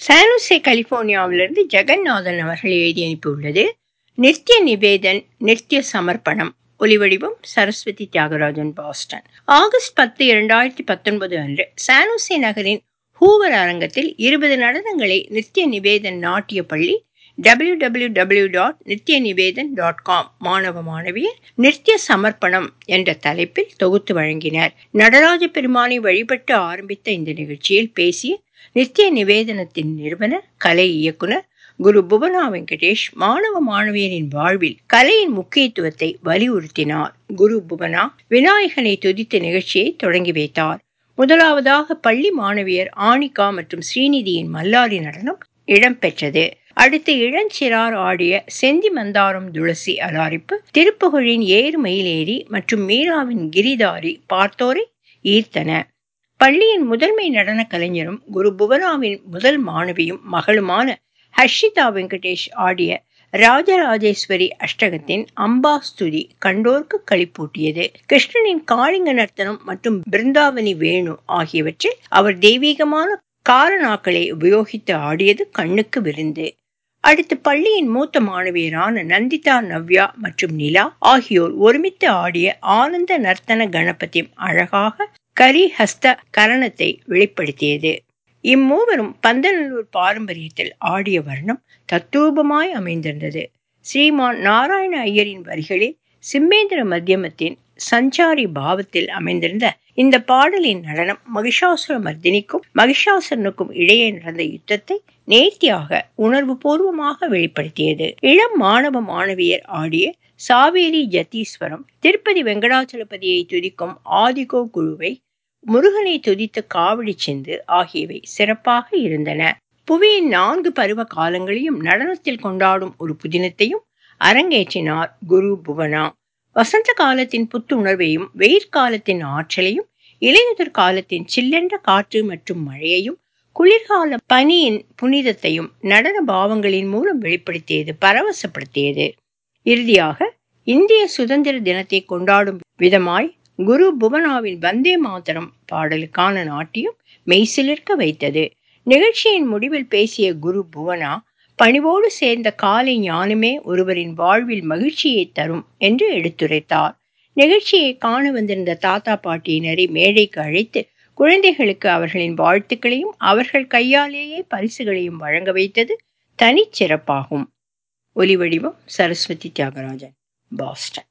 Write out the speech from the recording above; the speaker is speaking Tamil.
சானுசே கலிபோர்னியாவிலிருந்து ஜெகநாதன் அவர்கள் எழுதி அனுப்பியுள்ளது நித்ய நிவேதன் நித்ய சமர்ப்பணம் ஒலிவடிவம் சரஸ்வதி தியாகராஜன் பாஸ்டன் ஆகஸ்ட் பத்து இரண்டாயிரத்தி பத்தொன்பது அன்று சானுசே நகரின் ஹூவர் அரங்கத்தில் இருபது நடனங்களை நித்ய நிவேதன் நாட்டிய பள்ளி டபிள்யூ டபிள்யூ டபிள்யூ டாட் நித்ய நிவேதன் டாட் காம் மாணவ மாணவியர் நித்ய சமர்ப்பணம் என்ற தலைப்பில் தொகுத்து வழங்கினர் நடராஜ பெருமானை வழிபட்டு ஆரம்பித்த இந்த நிகழ்ச்சியில் பேசிய நித்ய நிவேதனத்தின் நிறுவனர் கலை இயக்குனர் குரு புவனா வெங்கடேஷ் மாணவ மாணவியரின் வாழ்வில் கலையின் முக்கியத்துவத்தை வலியுறுத்தினார் குரு புவனா விநாயகனை துதித்த நிகழ்ச்சியை தொடங்கி வைத்தார் முதலாவதாக பள்ளி மாணவியர் ஆனிகா மற்றும் ஸ்ரீநிதியின் மல்லாரி நடனம் இடம்பெற்றது அடுத்து இளஞ்சிறார் ஆடிய செந்தி மந்தாரம் துளசி அலாரிப்பு திருப்புகழின் ஏறு மயிலேறி மற்றும் மீராவின் கிரிதாரி பார்த்தோரை ஈர்த்தன பள்ளியின் முதன்மை நடன கலைஞரும் குரு புவனாவின் முதல் மாணவியும் மகளுமான ஹர்ஷிதா வெங்கடேஷ் ஆடிய ராஜராஜேஸ்வரி அஷ்டகத்தின் அம்பாஸ்துதி கண்டோர்க்கு களிப்பூட்டியது கிருஷ்ணனின் காளிங்க நர்த்தனம் மற்றும் பிருந்தாவனி வேணு ஆகியவற்றில் அவர் தெய்வீகமான காரணாக்களை உபயோகித்து ஆடியது கண்ணுக்கு விருந்து அடுத்து பள்ளியின் மூத்த மாணவியரான நந்திதா நவ்யா மற்றும் நிலா ஆகியோர் ஒருமித்து ஆடிய ஆனந்த நர்த்தன கணபதி அழகாக கரி ஹஸ்த கரணத்தை வெளிப்படுத்தியது இம்மூவரும் பந்தநல்லூர் பாரம்பரியத்தில் ஆடிய வர்ணம் தத்தூபமாய் அமைந்திருந்தது ஸ்ரீமான் நாராயண ஐயரின் வரிகளில் சிம்மேந்திர மத்தியமத்தின் சஞ்சாரி பாவத்தில் அமைந்திருந்த இந்த பாடலின் நடனம் மகிஷாசுர மர்தினிக்கும் மகிஷாசுரனுக்கும் இடையே நடந்த யுத்தத்தை நேர்த்தியாக உணர்வு பூர்வமாக வெளிப்படுத்தியது இளம் மாணவ மாணவியர் ஆடிய சாவேரி ஜத்தீஸ்வரம் திருப்பதி வெங்கடாச்சலபதியை துதிக்கும் ஆதிகோ குழுவை முருகனை துதித்த காவடி சிந்து ஆகியவை சிறப்பாக இருந்தன புவியின் நான்கு பருவ காலங்களையும் நடனத்தில் கொண்டாடும் ஒரு புதினத்தையும் அரங்கேற்றினார் குரு புவனா வசந்த காலத்தின் புத்துணர்வையும் வெயிற்காலத்தின் ஆற்றலையும் இலையுதிர் காலத்தின் சில்லென்ற காற்று மற்றும் மழையையும் குளிர்கால பனியின் புனிதத்தையும் நடன பாவங்களின் மூலம் வெளிப்படுத்தியது பரவசப்படுத்தியது இறுதியாக இந்திய சுதந்திர தினத்தை கொண்டாடும் விதமாய் குரு புவனாவின் வந்தே மாதரம் பாடலுக்கான நாட்டியம் மெய்சிலிர்க்க வைத்தது நிகழ்ச்சியின் முடிவில் பேசிய குரு புவனா பணிவோடு சேர்ந்த காலை ஞானமே ஒருவரின் வாழ்வில் மகிழ்ச்சியை தரும் என்று எடுத்துரைத்தார் நிகழ்ச்சியை காண வந்திருந்த தாத்தா பாட்டியினரை மேடைக்கு அழைத்து குழந்தைகளுக்கு அவர்களின் வாழ்த்துக்களையும் அவர்கள் கையாலேயே பரிசுகளையும் வழங்க வைத்தது தனிச்சிறப்பாகும் ஒலிவடிவம் சரஸ்வதி தியாகராஜன் பாஸ்டன்